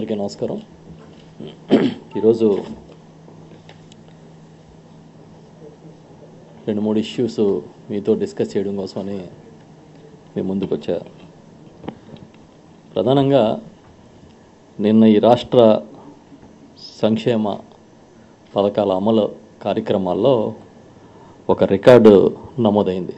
అందరికీ నమస్కారం ఈరోజు రెండు మూడు ఇష్యూస్ మీతో డిస్కస్ చేయడం కోసమని మీ ముందుకు వచ్చా ప్రధానంగా నిన్న ఈ రాష్ట్ర సంక్షేమ పథకాల అమలు కార్యక్రమాల్లో ఒక రికార్డు నమోదైంది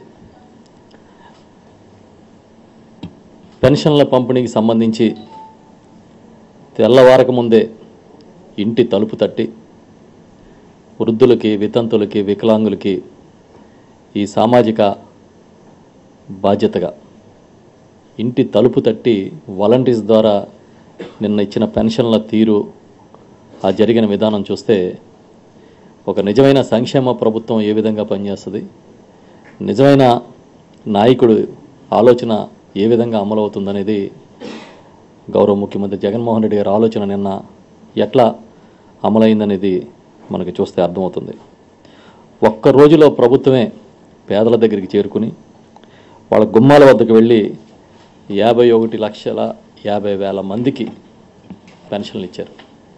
పెన్షన్ల పంపిణీకి సంబంధించి తెల్లవారక ముందే ఇంటి తలుపు తట్టి వృద్ధులకి వితంతులకి వికలాంగులకి ఈ సామాజిక బాధ్యతగా ఇంటి తలుపు తట్టి వాలంటీర్స్ ద్వారా నిన్న ఇచ్చిన పెన్షన్ల తీరు ఆ జరిగిన విధానం చూస్తే ఒక నిజమైన సంక్షేమ ప్రభుత్వం ఏ విధంగా పనిచేస్తుంది నిజమైన నాయకుడు ఆలోచన ఏ విధంగా అమలవుతుందనేది గౌరవ ముఖ్యమంత్రి జగన్మోహన్ రెడ్డి గారి ఆలోచన నిన్న ఎట్లా అమలైందనేది మనకి చూస్తే అర్థమవుతుంది ఒక్క రోజులో ప్రభుత్వమే పేదల దగ్గరికి చేరుకుని వాళ్ళ గుమ్మాల వద్దకు వెళ్ళి యాభై ఒకటి లక్షల యాభై వేల మందికి పెన్షన్లు ఇచ్చారు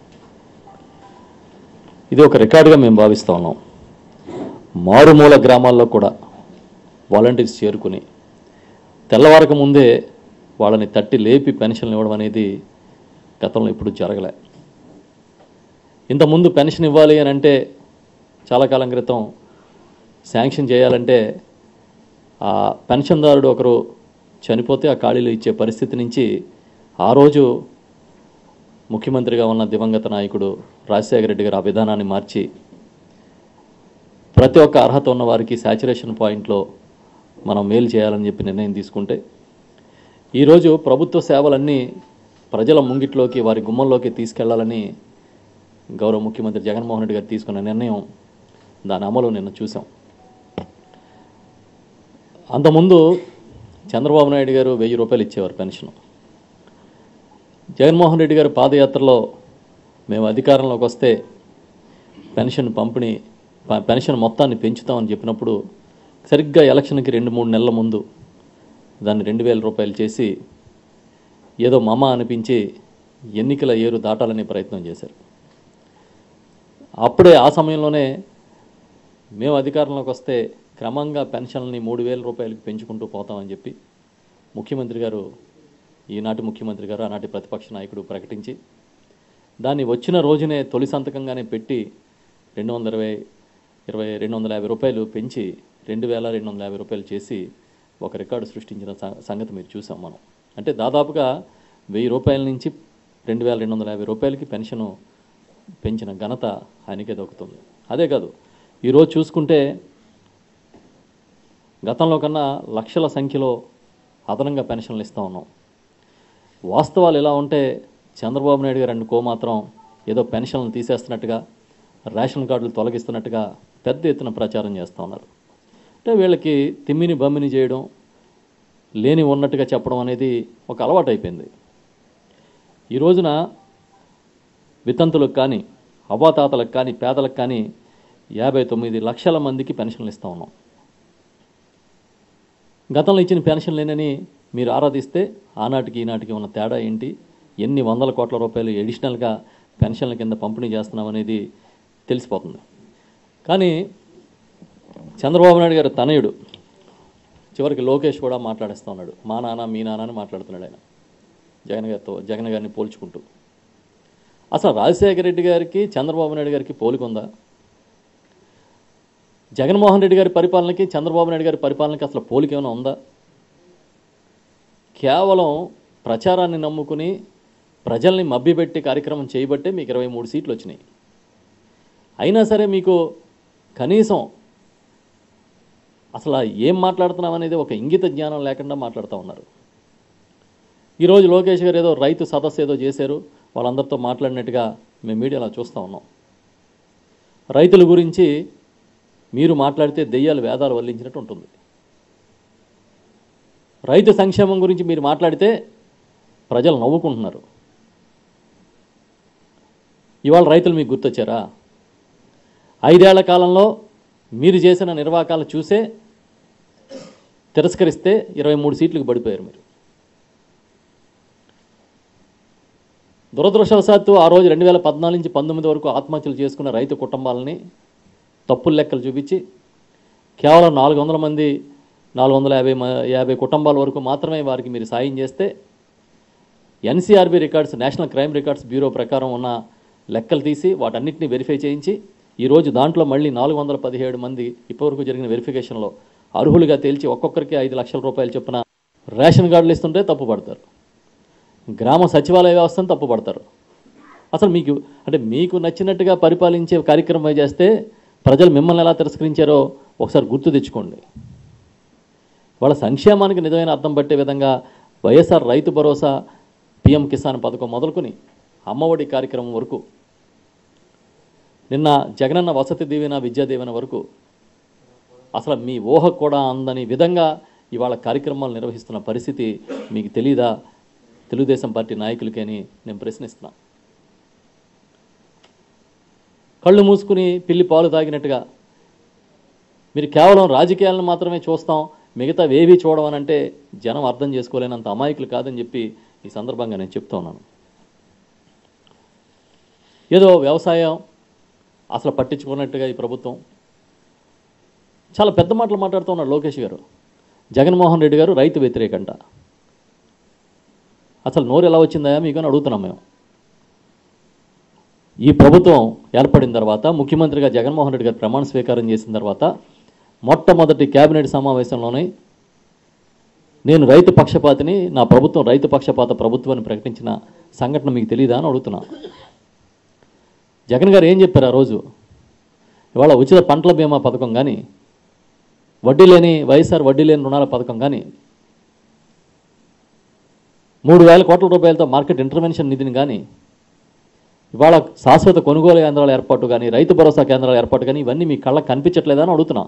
ఇది ఒక రికార్డుగా మేము భావిస్తూ ఉన్నాం మారుమూల గ్రామాల్లో కూడా వాలంటీర్స్ చేరుకుని తెల్లవారక ముందే వాళ్ళని తట్టి లేపి పెన్షన్లు ఇవ్వడం అనేది గతంలో ఇప్పుడు జరగలే ఇంతకుముందు పెన్షన్ ఇవ్వాలి అని అంటే చాలా కాలం క్రితం శాంక్షన్ చేయాలంటే ఆ పెన్షన్దారుడు ఒకరు చనిపోతే ఆ ఖాళీలు ఇచ్చే పరిస్థితి నుంచి ఆ రోజు ముఖ్యమంత్రిగా ఉన్న దివంగత నాయకుడు రాజశేఖర రెడ్డి గారు ఆ విధానాన్ని మార్చి ప్రతి ఒక్క అర్హత ఉన్న వారికి శాచురేషన్ పాయింట్లో మనం మేలు చేయాలని చెప్పి నిర్ణయం తీసుకుంటే ఈరోజు ప్రభుత్వ సేవలన్నీ ప్రజల ముంగిట్లోకి వారి గుమ్మంలోకి తీసుకెళ్లాలని గౌరవ ముఖ్యమంత్రి జగన్మోహన్ రెడ్డి గారు తీసుకున్న నిర్ణయం దాని అమలు నిన్న చూసాం అంతకుముందు చంద్రబాబు నాయుడు గారు వెయ్యి రూపాయలు ఇచ్చేవారు పెన్షన్ జగన్మోహన్ రెడ్డి గారు పాదయాత్రలో మేము అధికారంలోకి వస్తే పెన్షన్ పంపిణీ ప- పెన్షన్ మొత్తాన్ని పెంచుతామని చెప్పినప్పుడు సరిగ్గా ఎలక్షన్కి రెండు మూడు నెలల ముందు దాన్ని రెండు వేల రూపాయలు చేసి ఏదో మమ అనిపించి ఎన్నికల ఏరు దాటాలనే ప్రయత్నం చేశారు అప్పుడే ఆ సమయంలోనే మేము అధికారంలోకి వస్తే క్రమంగా పెన్షన్లని మూడు వేల రూపాయలకి పెంచుకుంటూ పోతామని చెప్పి ముఖ్యమంత్రి గారు ఈనాటి ముఖ్యమంత్రి గారు ఆనాటి ప్రతిపక్ష నాయకుడు ప్రకటించి దాన్ని వచ్చిన రోజునే తొలి సంతకంగానే పెట్టి రెండు వందల ఇరవై ఇరవై రెండు వందల యాభై రూపాయలు పెంచి రెండు వేల రెండు వందల యాభై రూపాయలు చేసి ఒక రికార్డు సృష్టించిన స- సంగతి మీరు చూసాం మనం అంటే దాదాపుగా వెయ్యి రూపాయల నుంచి రెండు వేల రెండు వందల యాభై రూపాయలకి పెన్షను పెంచిన ఘనత ఆయనకే దక్కుతుంది అదే కాదు ఈరోజు చూసుకుంటే గతంలో కన్నా లక్షల సంఖ్యలో అదనంగా పెన్షన్లు ఇస్తూ ఉన్నాం వాస్తవాలు ఎలా ఉంటే చంద్రబాబు నాయుడు గారు అనుకో మాత్రం ఏదో పెన్షన్లు తీసేస్తున్నట్టుగా రేషన్ కార్డులు తొలగిస్తున్నట్టుగా పెద్ద ఎత్తున ప్రచారం చేస్తూ ఉన్నారు అంటే వీళ్ళకి తిమ్మిని బమ్మిని చేయడం లేని ఉన్నట్టుగా చెప్పడం అనేది ఒక అలవాటు అయిపోయింది ఈ రోజున వితంతులకు కానీ అవ్వాతాతలకు కానీ పేదలకు కానీ యాభై తొమ్మిది లక్షల మందికి పెన్షన్లు ఇస్తూ ఉన్నాం గతంలో ఇచ్చిన పెన్షన్ లేనని మీరు ఆరాధిస్తే ఆనాటికి ఈనాటికి ఉన్న తేడా ఏంటి ఎన్ని వందల కోట్ల రూపాయలు ఎడిషనల్గా పెన్షన్ల కింద పంపిణీ చేస్తున్నాం అనేది తెలిసిపోతుంది కానీ చంద్రబాబు నాయుడు గారు తనయుడు చివరికి లోకేష్ కూడా మాట్లాడేస్తూ ఉన్నాడు మా నాన్న మీ నాన్న అని మాట్లాడుతున్నాడు ఆయన జగన్ గారితో జగన్ గారిని పోల్చుకుంటూ అసలు రాజశేఖర రెడ్డి గారికి చంద్రబాబు నాయుడు గారికి పోలికుందా జగన్మోహన్ రెడ్డి గారి పరిపాలనకి చంద్రబాబు నాయుడు గారి పరిపాలనకి అసలు పోలిక ఏమైనా ఉందా కేవలం ప్రచారాన్ని నమ్ముకుని ప్రజల్ని మభ్యపెట్టి కార్యక్రమం చేయబట్టే మీకు ఇరవై మూడు సీట్లు వచ్చినాయి అయినా సరే మీకు కనీసం అసలు ఏం మాట్లాడుతున్నాం అనేది ఒక ఇంగిత జ్ఞానం లేకుండా మాట్లాడుతూ ఉన్నారు ఈరోజు లోకేష్ గారు ఏదో రైతు సదస్సు ఏదో చేశారు వాళ్ళందరితో మాట్లాడినట్టుగా మేము మీడియాలో చూస్తూ ఉన్నాం రైతుల గురించి మీరు మాట్లాడితే దెయ్యాలు వేదాలు వల్లించినట్టు ఉంటుంది రైతు సంక్షేమం గురించి మీరు మాట్లాడితే ప్రజలు నవ్వుకుంటున్నారు ఇవాళ రైతులు మీకు గుర్తొచ్చారా ఐదేళ్ల కాలంలో మీరు చేసిన నిర్వాకాలు చూసే తిరస్కరిస్తే ఇరవై మూడు సీట్లకు పడిపోయారు మీరు దురదృష్టవశాత్తు ఆ రోజు రెండు వేల పద్నాలుగు నుంచి పంతొమ్మిది వరకు ఆత్మహత్యలు చేసుకున్న రైతు కుటుంబాలని తప్పుల లెక్కలు చూపించి కేవలం నాలుగు వందల మంది నాలుగు వందల యాభై మ- యాభై కుటుంబాల వరకు మాత్రమే వారికి మీరు సాయం చేస్తే NCRB records national crime records bureau ప్రకారం ఉన్న లెక్కలు తీసి వాటన్నిటిని వెరిఫై చేయించి ఈరోజు దాంట్లో మళ్ళీ నాలుగు వందల పదిహేడు మంది ఇప్పటివరకు జరిగిన వెరిఫికేషన్లో అర్హులుగా తేల్చి ఒక్కొక్కరికి ఐదు లక్షల రూపాయలు చొప్పున రేషన్ కార్డులు ఇస్తుంటే తప్పు పడతారు గ్రామ సచివాలయ వ్యవస్థను తప్పు పడతారు అసలు మీకు అంటే మీకు నచ్చినట్టుగా పరిపాలించే కార్యక్రమం చేస్తే ప్రజలు మిమ్మల్ని ఎలా తిరస్కరించారో ఒకసారి గుర్తు తెచ్చుకోండి వాళ్ళ సంక్షేమానికి నిజమైన అర్థం పట్టే విధంగా వైఎస్ఆర్ రైతు భరోసా పిఎం కిసాన్ పథకం మొదలుకొని అమ్మఒడి కార్యక్రమం వరకు నిన్న జగనన్న వసతి దీవెన విద్యా దీవెన వరకు అసలు మీ ఊహ కూడా అందని విధంగా ఇవాళ కార్యక్రమాలు నిర్వహిస్తున్న పరిస్థితి మీకు తెలీదా తెలుగుదేశం పార్టీ నాయకులకి అని నేను ప్రశ్నిస్తున్నా కళ్ళు మూసుకుని పిల్లి పాలు తాగినట్టుగా మీరు కేవలం రాజకీయాలను మాత్రమే చూస్తాం మిగతా వేవి చూడమనంటే జనం అర్థం చేసుకోలేనంత అమాయకులు కాదని చెప్పి ఈ సందర్భంగా నేను చెప్తా ఉన్నాను ఏదో వ్యవసాయం అసలు పట్టించుకున్నట్టుగా ఈ ప్రభుత్వం చాలా పెద్ద మాటలు మాట్లాడుతూ ఉన్నారు లోకేష్ గారు జగన్మోహన్ రెడ్డి గారు రైతు వ్యతిరేకంట అసలు నోరు ఎలా వచ్చిందా మీకు అని అడుగుతున్నాం మేము ఈ ప్రభుత్వం ఏర్పడిన తర్వాత ముఖ్యమంత్రిగా జగన్మోహన్ రెడ్డి గారు ప్రమాణ స్వీకారం చేసిన తర్వాత మొట్టమొదటి కేబినెట్ సమావేశంలోనే నేను రైతు పక్షపాతిని నా ప్రభుత్వం రైతు పక్షపాత ప్రభుత్వాన్ని ప్రకటించిన సంఘటన మీకు తెలియదా అని అడుగుతున్నా జగన్ గారు ఏం చెప్పారు ఆ రోజు ఇవాళ ఉచిత పంటల బీమా పథకం కానీ వడ్డీ లేని వైఎస్ఆర్ వడ్డీ లేని రుణాల పథకం కానీ మూడు వేల కోట్ల రూపాయలతో మార్కెట్ ఇంటర్వెన్షన్ నిధిని కానీ ఇవాళ శాశ్వత కొనుగోలు కేంద్రాల ఏర్పాటు కానీ రైతు భరోసా కేంద్రాల ఏర్పాటు కానీ ఇవన్నీ మీ కళ్ళకు కనిపించట్లేదా అని అడుగుతున్నా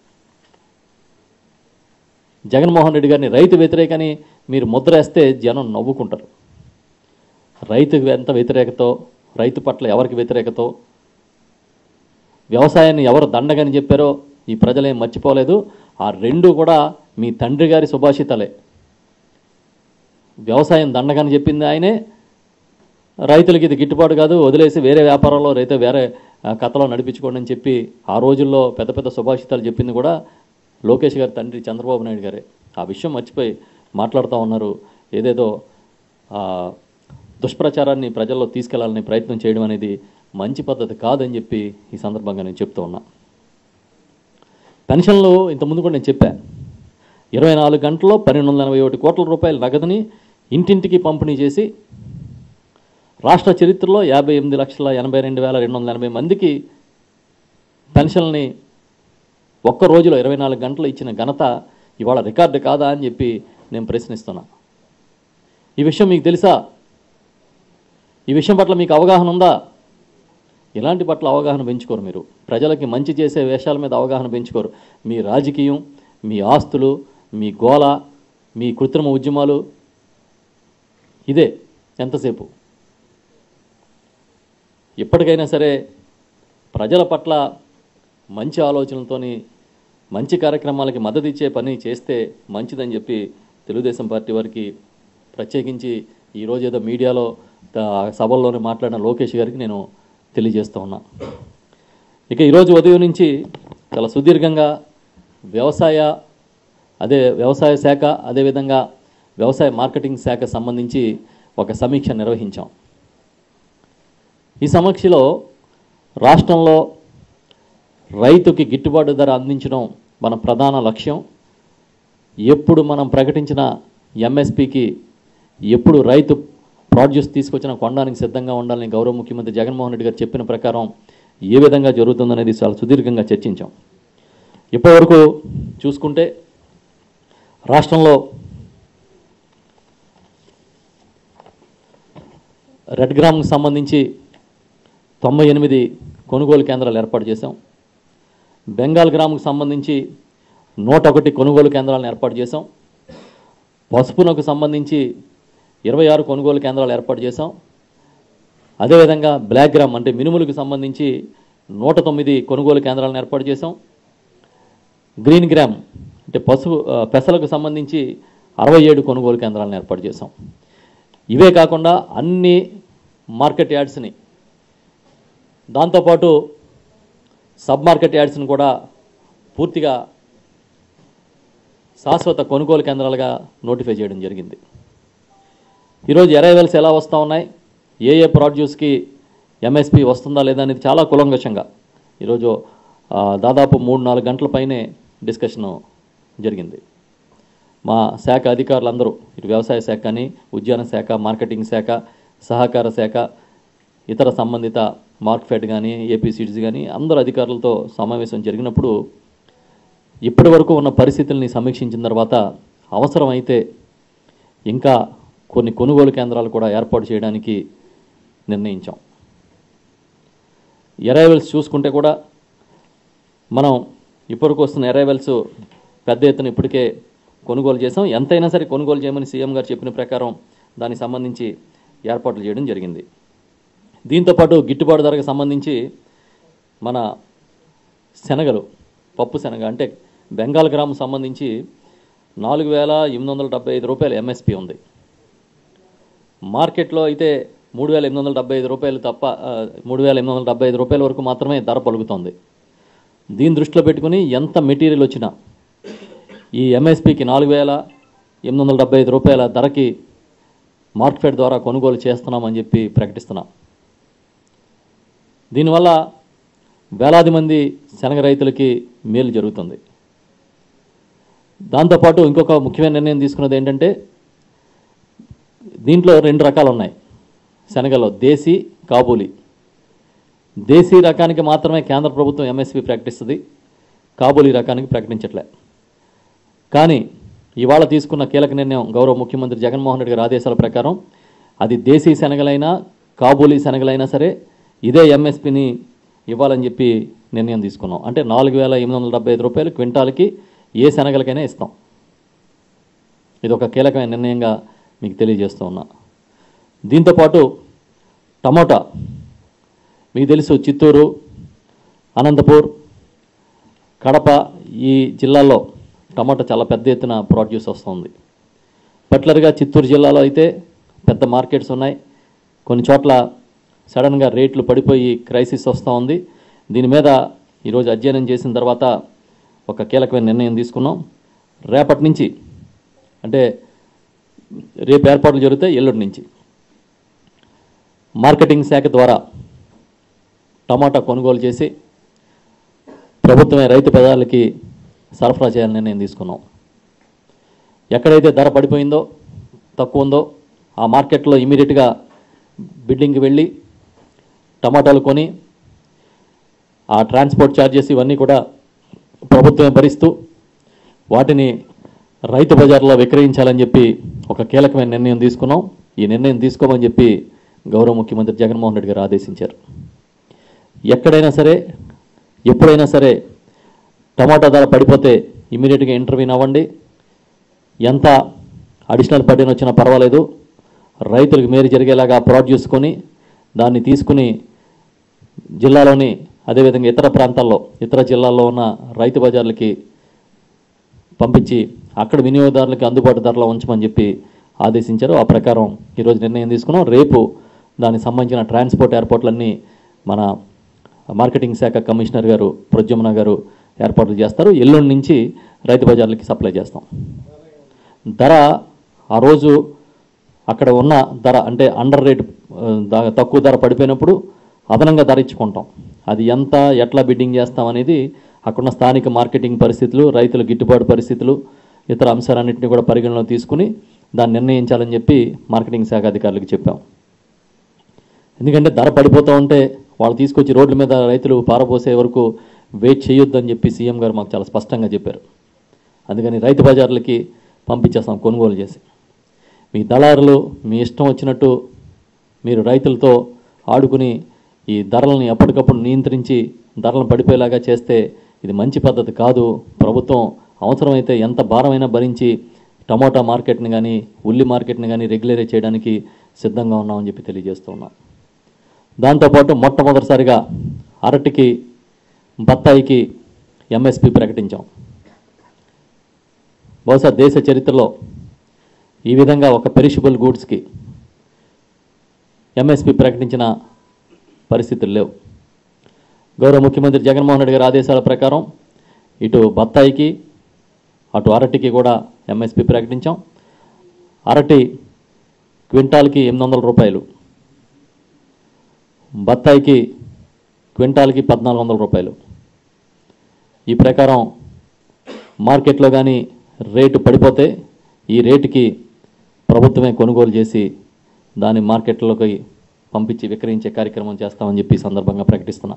జగన్మోహన్ రెడ్డి గారిని రైతు వ్యతిరేకని మీరు ముద్ర వేస్తే జనం నవ్వుకుంటారు రైతుకు ఎంత వ్యతిరేకతో రైతు పట్ల ఎవరికి వ్యతిరేకతో వ్యవసాయాన్ని ఎవరు దండగని చెప్పారో ఈ ప్రజలేం మర్చిపోలేదు ఆ రెండు కూడా మీ తండ్రి గారి సుభాషితాలే వ్యవసాయం దండగని చెప్పింది ఆయనే రైతులకి ఇది గిట్టుబాటు కాదు వదిలేసి వేరే వ్యాపారంలో రైతు వేరే ఆ, కథలో నడిపించుకోండి అని చెప్పి ఆ రోజుల్లో పెద్ద పెద్ద సుభాషితాలు చెప్పింది కూడా లోకేష్ గారి తండ్రి చంద్రబాబు నాయుడు గారే ఆ విషయం మర్చిపోయి మాట్లాడుతూ ఉన్నారు ఏదేదో ఆ, దుష్ప్రచారాన్ని ప్రజల్లో తీసుకెళ్లాలని ప్రయత్నం చేయడం అనేది మంచి పద్ధతి కాదని చెప్పి ఈ సందర్భంగా నేను చెప్తూ ఉన్నా పెన్షన్లు ఇంతకుముందు కూడా నేను చెప్పా ఇరవై నాలుగు గంటల్లో పన్నెండు వందల ఎనభై ఒకటి కోట్ల రూపాయల నగదుని ఇంటింటికి పంపిణీ చేసి రాష్ట్ర చరిత్రలో యాభై ఎనిమిది లక్షల ఎనభై రెండు వేల రెండు వందల ఎనభై మందికి పెన్షన్ని ఒక్క రోజులో ఇరవై నాలుగు గంటలు ఇచ్చిన ఘనత ఇవాళ రికార్డు కాదా అని చెప్పి నేను ప్రశ్నిస్తున్నా ఈ విషయం మీకు తెలుసా ఈ విషయం పట్ల మీకు అవగాహన ఉందా ఇలాంటి పట్ల అవగాహన పెంచుకోరు మీరు ప్రజలకి మంచి చేసే వేషాల మీద అవగాహన పెంచుకోరు మీ రాజకీయం మీ ఆస్తులు మీ గోల మీ కృత్రిమ ఉద్యమాలు ఇదే ఎంతసేపు ఇప్పటికైనా సరే ప్రజల పట్ల మంచి ఆలోచనలతోని మంచి కార్యక్రమాలకి మద్దతు ఇచ్చే పని చేస్తే మంచిదని చెప్పి తెలుగుదేశం పార్టీ వారికి ప్రత్యేకించి ఈరోజు ఏదో మీడియాలో త- సభల్లోనే మాట్లాడిన లోకేష్ గారికి నేను తెలియజేస్తూ ఉన్నా ఇక ఈరోజు ఉదయం నుంచి చాలా సుదీర్ఘంగా వ్యవసాయ అదే వ్యవసాయ శాఖ అదేవిధంగా వ్యవసాయ మార్కెటింగ్ శాఖ సంబంధించి ఒక సమీక్ష నిర్వహించాం ఈ సమీక్షలో రాష్ట్రంలో రైతుకి గిట్టుబాటు ధర అందించడం మన ప్రధాన లక్ష్యం ఎప్పుడు మనం ప్రకటించిన ఎంఎస్పికి ఎప్పుడు రైతు ప్రాడ్యూస్ తీసుకొచ్చిన కొనడానికి సిద్ధంగా ఉండాలని గౌరవ ముఖ్యమంత్రి జగన్మోహన్ రెడ్డి గారు చెప్పిన ప్రకారం ఏ విధంగా జరుగుతుందనేది చాలా సుదీర్ఘంగా చర్చించాం ఇప్పటివరకు చూసుకుంటే రాష్ట్రంలో రెడ్ గ్రామ్కి సంబంధించి తొంభై ఎనిమిది కొనుగోలు కేంద్రాలు ఏర్పాటు చేశాం బెంగాల్ గ్రామ్కి సంబంధించి నూట ఒకటి కొనుగోలు కేంద్రాలను ఏర్పాటు చేశాం పసుపునకు సంబంధించి ఇరవై ఆరు కొనుగోలు కేంద్రాలు ఏర్పాటు చేశాం అదేవిధంగా బ్లాక్ గ్రామ్ అంటే మినుములకు సంబంధించి నూట తొమ్మిది కొనుగోలు కేంద్రాలను ఏర్పాటు చేశాం గ్రీన్ గ్రామ్ అంటే పసుపు ఆ, పెసలకు సంబంధించి అరవై ఏడు కొనుగోలు కేంద్రాలను ఏర్పాటు చేశాం ఇవే కాకుండా అన్ని మార్కెట్ యార్డ్స్ని దాంతోపాటు సబ్ మార్కెట్ యార్డ్స్ని కూడా పూర్తిగా శాశ్వత కొనుగోలు కేంద్రాలుగా నోటిఫై చేయడం జరిగింది ఈరోజు అరైవల్స్ ఎలా వస్తూ ఉన్నాయి ఏ ఏ ప్రొడ్యూస్కి ఎంఎస్పి వస్తుందా లేదా అనేది చాలా కులంగషంగా ఈరోజు ఆ, దాదాపు మూడు నాలుగు గంటల పైనే డిస్కషన్ జరిగింది మా శాఖ అధికారులందరూ ఇటు వ్యవసాయ శాఖ కానీ ఉద్యాన శాఖ మార్కెటింగ్ శాఖ సహకార శాఖ ఇతర సంబంధిత మార్క్ఫెడ్ కానీ ఏపీ సీడ్స్ కానీ అందరు అధికారులతో సమావేశం జరిగినప్పుడు ఇప్పటి వరకు ఉన్న పరిస్థితుల్ని సమీక్షించిన తర్వాత అవసరమైతే ఇంకా కొన్ని కొనుగోలు కేంద్రాలు కూడా ఏర్పాటు చేయడానికి నిర్ణయించాం ఎరైవల్స్ చూసుకుంటే కూడా మనం ఇప్పటికి వస్తున్న ఎరైవల్స్ పెద్ద ఎత్తున ఇప్పటికే కొనుగోలు చేసాం ఎంతైనా సరే కొనుగోలు చేయమని సీఎం గారు చెప్పిన ప్రకారం దానికి సంబంధించి ఏర్పాట్లు చేయడం జరిగింది దీంతోపాటు గిట్టుబాటు ధరకు సంబంధించి మన శనగలు పప్పు శనగ అంటే బెంగాల్ గ్రామ్ సంబంధించి నాలుగు వేల ఎనిమిది వందల డెబ్బై ఐదు రూపాయలు ఎంఎస్పి ఉంది మార్కెట్లో అయితే మూడు వేల ఎనిమిది వందల డెబ్బై ఐదు రూపాయలు తప్ప ఆ, మూడు వేల ఎనిమిది వందల డెబ్బై ఐదు రూపాయల వరకు మాత్రమే ధర పలుకుతోంది దీన్ని దృష్టిలో పెట్టుకుని ఎంత మెటీరియల్ వచ్చినా ఈ ఎంఎస్పికి నాలుగు వేల ఎనిమిది వందల డెబ్బై ఐదు రూపాయల ధరకి మార్కెట్ ద్వారా కొనుగోలు చేస్తున్నామని చెప్పి ప్రకటిస్తున్నాం దీనివల్ల వేలాది మంది శనగ రైతులకి మేలు జరుగుతుంది దాంతోపాటు ఇంకొక ముఖ్యమైన నిర్ణయం తీసుకున్నది ఏంటంటే దీంట్లో రెండు రకాలు ఉన్నాయి శనగలో దేశీ కాబూలి దేశీ రకానికి మాత్రమే కేంద్ర ప్రభుత్వం ఎంఎస్పి ప్రకటిస్తుంది కాబూలి రకానికి ప్రకటించట్లే కానీ ఇవాళ తీసుకున్న కీలక నిర్ణయం గౌరవ ముఖ్యమంత్రి జగన్మోహన్ రెడ్డి గారి ఆదేశాల ప్రకారం అది దేశీ శనగలైనా కాబూలీ శనగలైనా సరే ఇదే ఎంఎస్పిని ఇవ్వాలని చెప్పి నిర్ణయం తీసుకున్నాం అంటే నాలుగు వేల ఎనిమిది వందల డెబ్బై ఐదు రూపాయలు క్వింటాల్కి ఏ శనగలకైనా ఇస్తాం ఇది ఒక కీలకమైన నిర్ణయంగా మీకు తెలియజేస్తూ ఉన్నా దీంతోపాటు టమోటా మీకు తెలుసు చిత్తూరు అనంతపూర్ కడప ఈ జిల్లాల్లో టమాటా చాలా పెద్ద ఎత్తున ప్రొడ్యూస్ వస్తుంది పర్టికులర్గా చిత్తూరు జిల్లాలో అయితే పెద్ద మార్కెట్స్ ఉన్నాయి కొన్ని చోట్ల సడన్గా రేట్లు పడిపోయి క్రైసిస్ వస్తూ ఉంది దీని మీద ఈరోజు అధ్యయనం చేసిన తర్వాత ఒక కీలకమైన నిర్ణయం తీసుకున్నాం రేపటి నుంచి అంటే రేపు ఏర్పాట్లు జరుగుతాయి ఎల్లుండి నుంచి మార్కెటింగ్ శాఖ ద్వారా టమాటా కొనుగోలు చేసి ప్రభుత్వమే రైతు పెదాలకి సరఫరా చేయాలని నిర్ణయం తీసుకున్నాం ఎక్కడైతే ధర పడిపోయిందో తక్కువ ఉందో ఆ మార్కెట్లో ఇమీడియట్గా బిడ్డింగ్కి వెళ్ళి టమాటాలు కొని ఆ ట్రాన్స్పోర్ట్ ఛార్జెస్ ఇవన్నీ కూడా ప్రభుత్వమే భరిస్తూ వాటిని రైతు బజార్లో విక్రయించాలని చెప్పి ఒక కీలకమైన నిర్ణయం తీసుకున్నాం ఈ నిర్ణయం తీసుకోమని చెప్పి గౌరవ ముఖ్యమంత్రి జగన్మోహన్ రెడ్డి గారు ఆదేశించారు ఎక్కడైనా సరే ఎప్పుడైనా సరే టమాటా ధర పడిపోతే ఇమీడియట్గా ఇంటర్వ్యూన్ అవ్వండి ఎంత అడిషనల్ పడిన వచ్చినా పర్వాలేదు రైతులకు మేలు జరిగేలాగా ప్రొడ్యూస్ కొని దాన్ని తీసుకుని జిల్లాలోని అదేవిధంగా ఇతర ప్రాంతాల్లో ఇతర జిల్లాల్లో ఉన్న రైతు బజార్లకి పంపించి అక్కడ వినియోగదారులకి అందుబాటు ధరలో ఉంచమని చెప్పి ఆదేశించారు ఆ ప్రకారం ఈరోజు నిర్ణయం తీసుకున్నాం రేపు దానికి సంబంధించిన ట్రాన్స్పోర్ట్ ఎయిర్పోర్ట్లన్నీ మన మార్కెటింగ్ శాఖ కమిషనర్ గారు ప్రద్యుమ్న గారు ఏర్పాట్లు చేస్తారు ఎల్లుండి నుంచి రైతు బజార్లకి సప్లై చేస్తాం ధర ఆ రోజు అక్కడ ఉన్న ధర అంటే అండర్ రేట్ ఆ, దా- తక్కువ ధర పడిపోయినప్పుడు అదనంగా ధర ఇచ్చుకుంటాం అది ఎంత ఎట్లా బిడ్డింగ్ చేస్తాం అనేది అక్కడున్న స్థానిక మార్కెటింగ్ పరిస్థితులు రైతుల గిట్టుబాటు పరిస్థితులు ఇతర అంశాలన్నింటినీ కూడా పరిగణలో తీసుకుని దాన్ని నిర్ణయించాలని చెప్పి మార్కెటింగ్ శాఖ అధికారులకు చెప్పాం ఎందుకంటే ధర పడిపోతూ ఉంటే వాళ్ళు తీసుకొచ్చి రోడ్ల మీద రైతులు పారబోసే వరకు వెయిట్ చేయొద్దని చెప్పి సీఎం గారు మాకు చాలా స్పష్టంగా చెప్పారు అందుకని రైతు బజార్లకి పంపించేస్తాం కొనుగోలు చేసి మీ దళారులు మీ ఇష్టం వచ్చినట్టు మీరు రైతులతో ఆడుకుని ఈ ధరలను ఎప్పటికప్పుడు నియంత్రించి ధరలను పడిపోయేలాగా చేస్తే ఇది మంచి పద్ధతి కాదు ప్రభుత్వం అవసరమైతే ఎంత భారమైనా భరించి టమోటా మార్కెట్ని కానీ ఉల్లి మార్కెట్ని కానీ రెగ్యులరైజ్ చేయడానికి సిద్ధంగా ఉన్నామని చెప్పి తెలియజేస్తూ ఉన్నాం దాంతోపాటు మొట్టమొదటిసారిగా అరటికి బత్తాయికి ఎంఎస్పి ప్రకటించాం బహుశా దేశ చరిత్రలో ఈ విధంగా ఒక పెరిషబుల్ గూడ్స్కి ఎంఎస్పి ప్రకటించిన పరిస్థితులు లేవు గౌరవ ముఖ్యమంత్రి జగన్మోహన్ రెడ్డి గారి ఆదేశాల ప్రకారం ఇటు బత్తాయికి అటు అరటికి కూడా ఎంఎస్పి ప్రకటించాం అరటి క్వింటాల్కి ఎనిమిది వందల రూపాయలు బత్తాయికి క్వింటాల్కి పద్నాలుగు వందల రూపాయలు ఈ ప్రకారం మార్కెట్లో కానీ రేటు పడిపోతే ఈ రేటుకి ప్రభుత్వమే కొనుగోలు చేసి దాన్ని మార్కెట్లోకి పంపించి విక్రయించే కార్యక్రమం చేస్తామని చెప్పి ఈ సందర్భంగా ప్రకటిస్తున్నా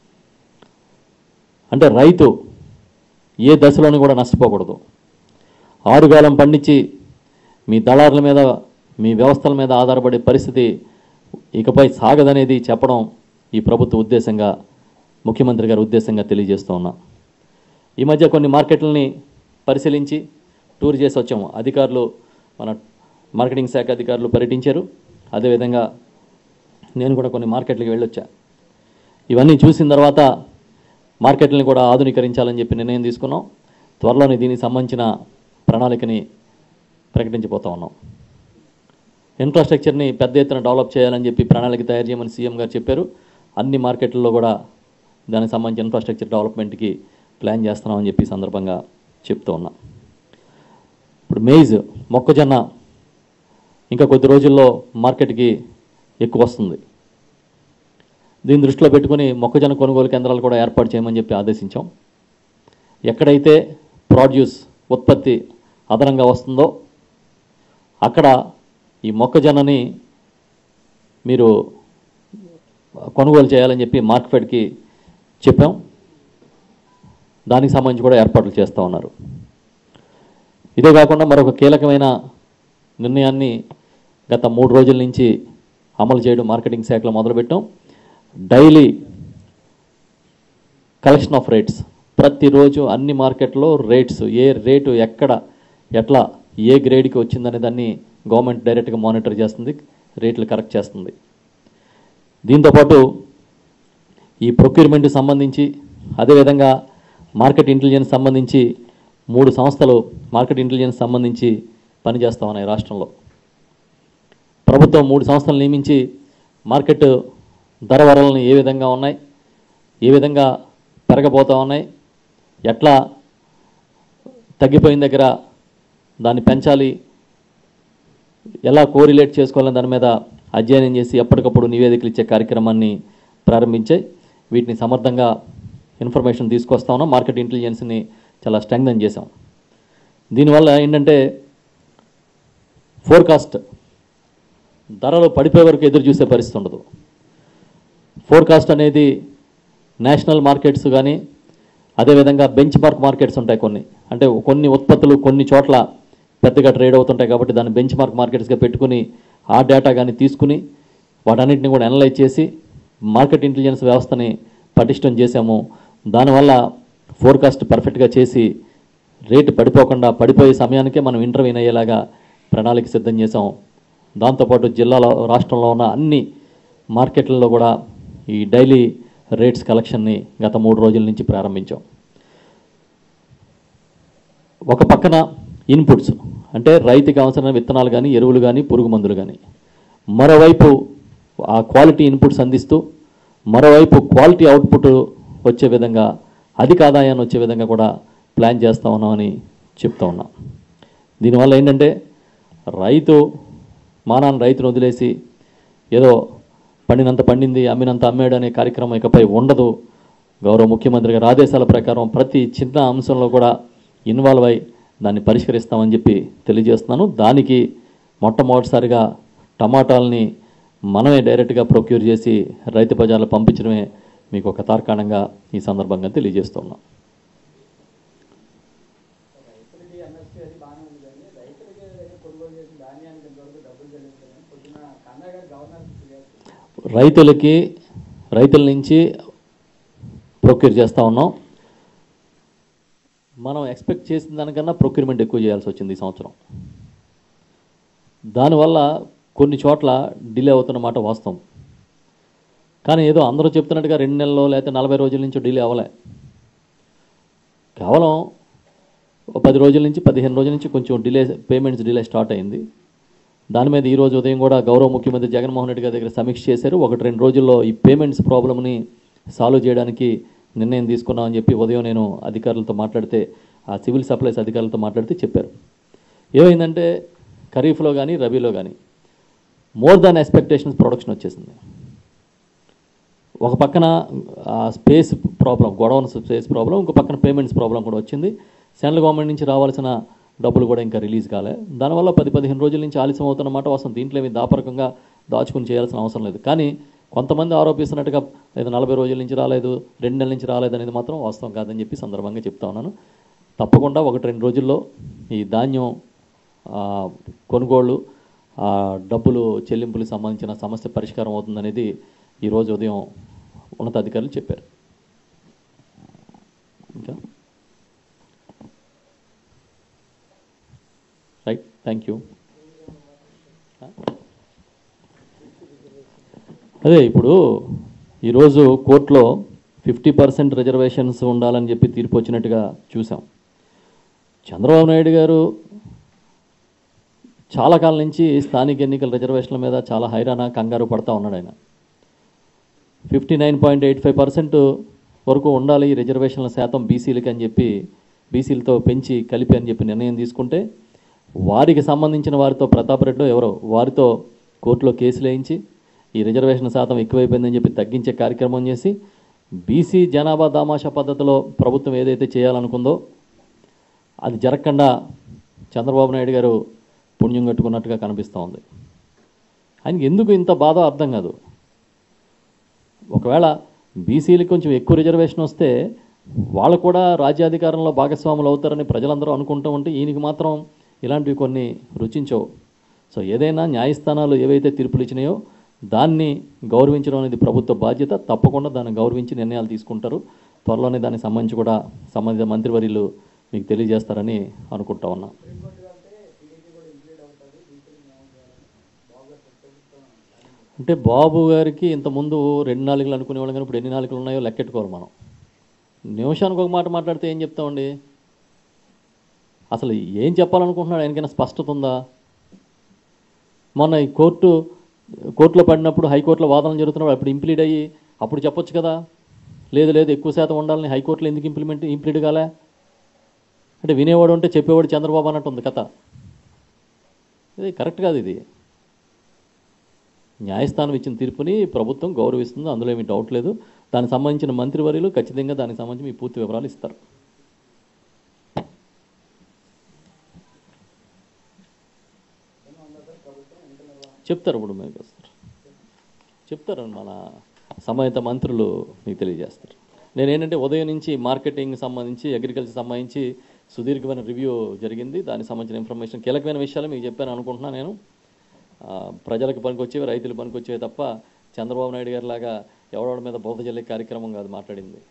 అంటే రైతు ఏ దశలోనూ కూడా నష్టపోకూడదు ఆరుగాలం పండించి మీ దళారుల మీద మీ వ్యవస్థల మీద ఆధారపడే పరిస్థితి ఇకపై సాగదనేది చెప్పడం ఈ ప్రభుత్వ ఉద్దేశంగా ముఖ్యమంత్రి గారి ఉద్దేశంగా తెలియజేస్తూ ఉన్నా ఈ మధ్య కొన్ని మార్కెట్లని పరిశీలించి టూర్ చేసి వచ్చాము అధికారులు మన మార్కెటింగ్ శాఖ అధికారులు పర్యటించారు అదేవిధంగా నేను కూడా కొన్ని మార్కెట్లకు వెళ్ళొచ్చా ఇవన్నీ చూసిన తర్వాత మార్కెట్లను కూడా ఆధునీకరించాలని చెప్పి నిర్ణయం తీసుకున్నాం త్వరలోనే దీనికి సంబంధించిన ప్రణాళికని ప్రకటించబోతా ఉన్నాం ఇన్ఫ్రాస్ట్రక్చర్ని పెద్ద ఎత్తున డెవలప్ చేయాలని చెప్పి ప్రణాళిక తయారు చేయమని సీఎం గారు చెప్పారు అన్ని మార్కెట్లలో కూడా దానికి సంబంధించిన ఇన్ఫ్రాస్ట్రక్చర్ డెవలప్మెంట్కి ప్లాన్ చేస్తున్నామని చెప్పి ఈ సందర్భంగా చెప్తూ ఉన్నా ఇప్పుడు మేజ్ మొక్కజొన్న ఇంకా కొద్ది రోజుల్లో మార్కెట్కి ఎక్కువ వస్తుంది దీన్ని దృష్టిలో పెట్టుకుని మొక్కజొన్న కొనుగోలు కేంద్రాలు కూడా ఏర్పాటు చేయమని చెప్పి ఆదేశించాం ఎక్కడైతే ప్రాడ్యూస్ ఉత్పత్తి అదనంగా వస్తుందో అక్కడ ఈ మొక్కజొన్నని మీరు కొనుగోలు చేయాలని చెప్పి మార్కెట్కి చెప్పాం దానికి సంబంధించి కూడా ఏర్పాట్లు చేస్తూ ఉన్నారు ఇదే కాకుండా మరొక కీలకమైన నిర్ణయాన్ని గత మూడు రోజుల నుంచి అమలు చేయడం మార్కెటింగ్ శాఖలో మొదలుపెట్టాం డైలీ కలెక్షన్ ఆఫ్ రేట్స్ ప్రతిరోజు అన్ని మార్కెట్లో రేట్స్ ఏ రేటు ఎక్కడ ఎట్లా ఏ గ్రేడ్కి వచ్చిందనే దాన్ని గవర్నమెంట్ డైరెక్ట్గా మానిటర్ చేస్తుంది రేట్లు కరెక్ట్ చేస్తుంది దీంతోపాటు ఈ ప్రొక్యూర్మెంట్కి సంబంధించి అదేవిధంగా మార్కెట్ ఇంటెలిజెన్స్ సంబంధించి మూడు సంస్థలు మార్కెట్ ఇంటెలిజెన్స్ సంబంధించి పనిచేస్తా ఉన్నాయి రాష్ట్రంలో ప్రభుత్వం మూడు సంస్థలు నియమించి మార్కెట్ ధర వరలను ఏ విధంగా ఉన్నాయి ఏ విధంగా పెరగబోతా ఉన్నాయి ఎట్లా తగ్గిపోయిన దగ్గర దాన్ని పెంచాలి ఎలా కోరిలేట్ చేసుకోవాలని దాని మీద అధ్యయనం చేసి ఎప్పటికప్పుడు నివేదికలు ఇచ్చే కార్యక్రమాన్ని ప్రారంభించాయి వీటిని సమర్థంగా ఇన్ఫర్మేషన్ తీసుకొస్తా ఉన్నాం మార్కెట్ ఇంటెలిజెన్స్ని చాలా స్ట్రెంగ్దన్ చేసాం దీనివల్ల ఏంటంటే ఫోర్కాస్ట్ ధరలు పడిపోయే వరకు ఎదురు చూసే పరిస్థితి ఉండదు ఫోర్కాస్ట్ అనేది నేషనల్ మార్కెట్స్ కానీ అదేవిధంగా బెంచ్ మార్క్ మార్కెట్స్ ఉంటాయి కొన్ని అంటే కొన్ని ఉత్పత్తులు కొన్ని చోట్ల పెద్దగా ట్రేడ్ అవుతుంటాయి కాబట్టి దాన్ని బెంచ్ మార్క్ మార్కెట్స్గా పెట్టుకుని ఆ డేటా కానీ తీసుకుని వాటన్నిటిని కూడా అనలైజ్ చేసి మార్కెట్ ఇంటెలిజెన్స్ వ్యవస్థని పటిష్టం చేశాము దానివల్ల ఫోర్కాస్ట్ పర్ఫెక్ట్గా చేసి రేటు పడిపోకుండా పడిపోయే సమయానికే మనం ఇంటర్వ్యూన్ అయ్యేలాగా ప్రణాళిక సిద్ధం చేసాం దాంతోపాటు జిల్లాలో రాష్ట్రంలో ఉన్న అన్ని మార్కెట్లలో కూడా ఈ డైలీ రేట్స్ కలెక్షన్ని గత మూడు రోజుల నుంచి ప్రారంభించాం ఒక పక్కన ఇన్పుట్స్ అంటే రైతుకి అవసరమైన విత్తనాలు కానీ ఎరువులు కానీ పురుగు మందులు కానీ మరోవైపు ఆ క్వాలిటీ ఇన్పుట్స్ అందిస్తూ మరోవైపు క్వాలిటీ అవుట్పుట్ వచ్చే విధంగా అధిక ఆదాయాన్ని వచ్చే విధంగా కూడా ప్లాన్ చేస్తూ ఉన్నామని చెప్తా ఉన్నాం దీనివల్ల ఏంటంటే రైతు మానాన్ని రైతును వదిలేసి ఏదో పండినంత పండింది అమ్మినంత అమ్మాడు అనే కార్యక్రమం ఇకపై ఉండదు గౌరవ ముఖ్యమంత్రి గారి ఆదేశాల ప్రకారం ప్రతి చిన్న అంశంలో కూడా ఇన్వాల్వ్ అయి దాన్ని పరిష్కరిస్తామని చెప్పి తెలియజేస్తున్నాను దానికి మొట్టమొదటిసారిగా టమాటాలని మనమే డైరెక్ట్గా ప్రొక్యూర్ చేసి రైతు బజార్లు పంపించడమే మీకు ఒక తార్కాణంగా ఈ సందర్భంగా తెలియజేస్తున్నాం రైతులకి ఎన్ఎస్పీ అది బాగానే ఉంది కానీ రైతులకి దగ్గర కొనుగోలు చేసిన ధాన్యానికి ఇంతవరకు డబ్బులు చెల్లించాలని పొద్దున కన్నా గారు గవర్నర్ ఫిర్యాదు రైతులకి రైతుల నుంచి ప్రొక్యూర్ చేస్తూ ఉన్నాం మనం ఎక్స్పెక్ట్ చేసిన దానికన్నా ప్రొక్యూర్మెంట్ ఎక్కువ చేయాల్సి వచ్చింది ఈ సంవత్సరం దానివల్ల కొన్ని చోట్ల డిలే అవుతున్నమాట వాస్తవం కానీ ఏదో అందరూ చెప్తున్నట్టుగా రెండు నెలల్లో లేకపోతే నలభై రోజుల నుంచి డిలే అవ్వలే కేవలం ఓ పది రోజుల నుంచి పదిహేను రోజుల నుంచి కొంచెం డిలే పేమెంట్స్ డిలే స్టార్ట్ అయింది దాని మీద ఈ రోజు ఉదయం కూడా గౌరవ ముఖ్యమంత్రి జగన్మోహన్ రెడ్డి గారి దగ్గర సమీక్ష చేశారు ఒకటి రెండు రోజుల్లో ఈ పేమెంట్స్ ప్రాబ్లమ్ని సాల్వ్ చేయడానికి నిర్ణయం తీసుకున్నామని చెప్పి ఉదయం నేను అధికారులతో మాట్లాడితే ఆ సివిల్ సప్లైస్ అధికారులతో మాట్లాడితే చెప్పారు ఏమైందంటే ఖరీఫ్లో కానీ రబీలో కానీ మోర్ దాన్ ఎక్స్పెక్టేషన్స్ ప్రొడక్షన్ వచ్చేసింది ఒక పక్కన స్పేస్ ప్రాబ్లం గొడవన స్పేస్ ప్రాబ్లం ఇంకో పక్కన పేమెంట్స్ ప్రాబ్లం కూడా వచ్చింది సెంట్రల్ గవర్నమెంట్ నుంచి రావాల్సిన డబ్బులు కూడా ఇంకా రిలీజ్ కాలే దానివల్ల పది పదిహేను రోజుల నుంచి ఆలస్యం అవుతున్నమాట వాస్తవం దీంట్లో ఏమి దాపరకంగా దాచుకుని చేయాల్సిన అవసరం లేదు కానీ కొంతమంది ఆరోపిస్తున్నట్టుగా లేదా నలభై రోజుల నుంచి రాలేదు రెండు నెలల నుంచి రాలేదు అనేది మాత్రం వాస్తవం కాదని చెప్పి సందర్భంగా చెప్తా ఉన్నాను తప్పకుండా ఒకటి రెండు రోజుల్లో ఈ ధాన్యం ఆ, కొనుగోళ్ళు ఆ, డబ్బులు చెల్లింపులకు సంబంధించిన సమస్య పరిష్కారం అవుతుందనేది ఈరోజు ఉదయం ఉన్నతాధికారులు చెప్పారు ఇంకా రైట్ థ్యాంక్ యూ అదే ఇప్పుడు ఈరోజు కోర్టులో ఫిఫ్టీ పర్సెంట్ రిజర్వేషన్స్ ఉండాలని చెప్పి తీర్పు వచ్చినట్టుగా చూసాం చంద్రబాబు నాయుడు గారు చాలా కాలం నుంచి స్థానిక ఎన్నికల రిజర్వేషన్ల మీద చాలా హైరాణ కంగారు పడతా ఉన్నాడు ఆయన fifty nine point eight five percent వరకు ఉండాలి ఈ రిజర్వేషన్ల శాతం బీసీలకి అని చెప్పి బీసీలతో పెంచి కలిపి అని చెప్పి నిర్ణయం తీసుకుంటే వారికి సంబంధించిన వారితో ప్రతాప్ రెడ్డి ఎవరో వారితో కోర్టులో కేసులు వేయించి ఈ రిజర్వేషన్ శాతం ఎక్కువైపోయిందని చెప్పి తగ్గించే కార్యక్రమం చేసి బీసీ జనాభా దామాషా పద్ధతిలో ప్రభుత్వం ఏదైతే చేయాలనుకుందో అది జరగకుండా చంద్రబాబు నాయుడు గారు పుణ్యం కట్టుకున్నట్టుగా కనిపిస్తూ ఉంది ఆయనకి ఎందుకు ఇంత బాధ అర్థం కాదు ఒకవేళ బీసీలకు కొంచెం ఎక్కువ రిజర్వేషన్ వస్తే వాళ్ళు కూడా రాజ్యాధికారంలో భాగస్వాములు అవుతారని ప్రజలందరూ అనుకుంటూ ఉంటే ఈయనకి మాత్రం ఇలాంటివి కొన్ని రుచించవు సో ఏదైనా న్యాయస్థానాలు ఏవైతే తీర్పులు ఇచ్చినాయో దాన్ని గౌరవించడం అనేది ప్రభుత్వ బాధ్యత తప్పకుండా దాన్ని గౌరవించి నిర్ణయాలు తీసుకుంటారు త్వరలోనే దానికి సంబంధించి కూడా సంబంధిత మంత్రివర్యులు మీకు తెలియజేస్తారని అనుకుంటా ఉన్నా అంటే బాబు గారికి ఇంతకుముందు రెండు నాలుగులు అనుకునేవాళ్ళం కానీ ఇప్పుడు ఎన్ని నాలుగులు ఉన్నాయో లెక్కెట్టుకోవాలి మనం నిమిషానికి ఒక మాట మాట్లాడితే ఏం చెప్తామండి అసలు ఏం చెప్పాలనుకుంటున్నాడు ఆయనకైనా స్పష్టత ఉందా మొన్న ఈ కోర్టు కోర్టులో పడినప్పుడు హైకోర్టులో వాదన జరుగుతున్నప్పుడు అప్పుడు ఇంప్లీడ్ అయ్యి అప్పుడు చెప్పొచ్చు కదా లేదు లేదు ఎక్కువ శాతం ఉండాలని హైకోర్టులో ఎందుకు ఇంప్లిమెంట్ ఇంప్లీడ్ కాలే అంటే వినేవాడు ఉంటే చెప్పేవాడు చంద్రబాబు అన్నట్టు ఉంది కథ ఇది కరెక్ట్ కాదు ఇది న్యాయస్థానం ఇచ్చిన తీర్పుని ప్రభుత్వం గౌరవిస్తుంది అందులో ఏమీ డౌట్ లేదు దానికి సంబంధించిన మంత్రివర్యులు ఖచ్చితంగా దానికి సంబంధించి మీ పూర్తి వివరాలు ఇస్తారు చెప్తారు ఇప్పుడు మీకు వస్తారు చెప్తారు మన సంబంధిత మంత్రులు మీకు తెలియజేస్తారు నేను ఏంటంటే ఉదయం నుంచి మార్కెటింగ్ సంబంధించి అగ్రికల్చర్ సంబంధించి సుదీర్ఘమైన రివ్యూ జరిగింది దానికి సంబంధించిన ఇన్ఫర్మేషన్ కీలకమైన విషయాలు మీకు చెప్పాను అనుకుంటున్నాను నేను ఆ, ప్రజలకు పనికొచ్చేవి రైతులకు పనికొచ్చేవి తప్ప చంద్రబాబు నాయుడు గారి లాగా ఎవడెవడి మీద బోధ జల్లే కార్యక్రమం కాదు మాట్లాడింది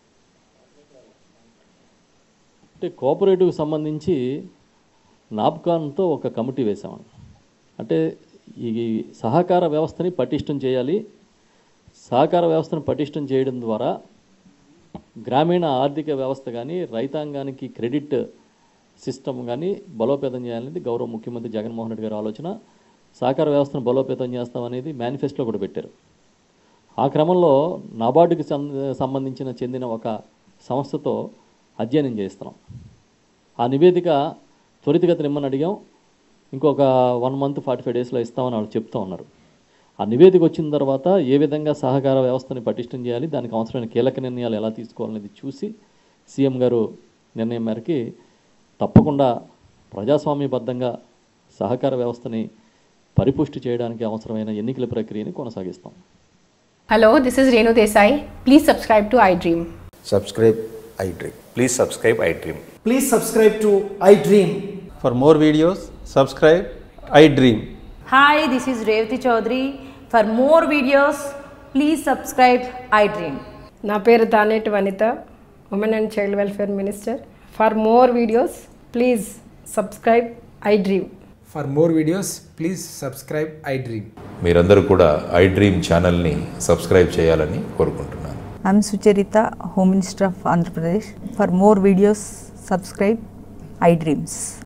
అంటే కోఆపరేటివ్కి సంబంధించి నాప్కాన్తో ఒక కమిటీ వేసామండి అంటే ఈ సహకార వ్యవస్థని పటిష్టం చేయాలి సహకార వ్యవస్థను పటిష్టం చేయడం ద్వారా గ్రామీణ ఆర్థిక వ్యవస్థ కానీ రైతాంగానికి క్రెడిట్ సిస్టమ్ కానీ బలోపేతం చేయాలనేది గౌరవ ముఖ్యమంత్రి జగన్మోహన్ రెడ్డి గారి ఆలోచన సహకార వ్యవస్థను బలోపేతం చేస్తామనేది మేనిఫెస్టోలో కూడా పెట్టారు ఆ క్రమంలో నాబార్డుకి సం- సంబంధించిన చెందిన ఒక సంస్థతో అధ్యయనం చేస్తున్నాం ఆ నివేదిక త్వరితగతిన ఇమ్మని అడిగాం ఇంకొక వన్ మంత్ ఫార్టీ ఫైవ్ డేస్లో ఇస్తామని వాళ్ళు చెప్తూ ఉన్నారు ఆ నివేదిక వచ్చిన తర్వాత ఏ విధంగా సహకార వ్యవస్థని పటిష్టం చేయాలి దానికి అవసరమైన కీలక నిర్ణయాలు ఎలా తీసుకోవాలనేది చూసి సీఎం గారు నిర్ణయం మేరకి తప్పకుండా ప్రజాస్వామ్యబద్ధంగా సహకార వ్యవస్థని పరిపుష్టి చేయడానికి అవసరమైన ఎన్నికల ప్రక్రియని కొనసాగిస్తాం Hello, this is Renu Desai. Please subscribe to iDream. subscribe iDream. Please subscribe iDream. Please subscribe to iDream. For more videos, subscribe I Dream. Hi, this is Revati Chaudhary. For more videos, please subscribe iDream. నా పేరు Daneti Vanitha women and child welfare minister for more videos please subscribe iDream For more videos, please subscribe iDream. మీరందరూ కూడా iDream ఛానల్ని subscribe చేయాలని కోరుకుంటున్నాను I'm Sucharita, Home Minister of Andhra Pradesh. For more videos, subscribe iDreams.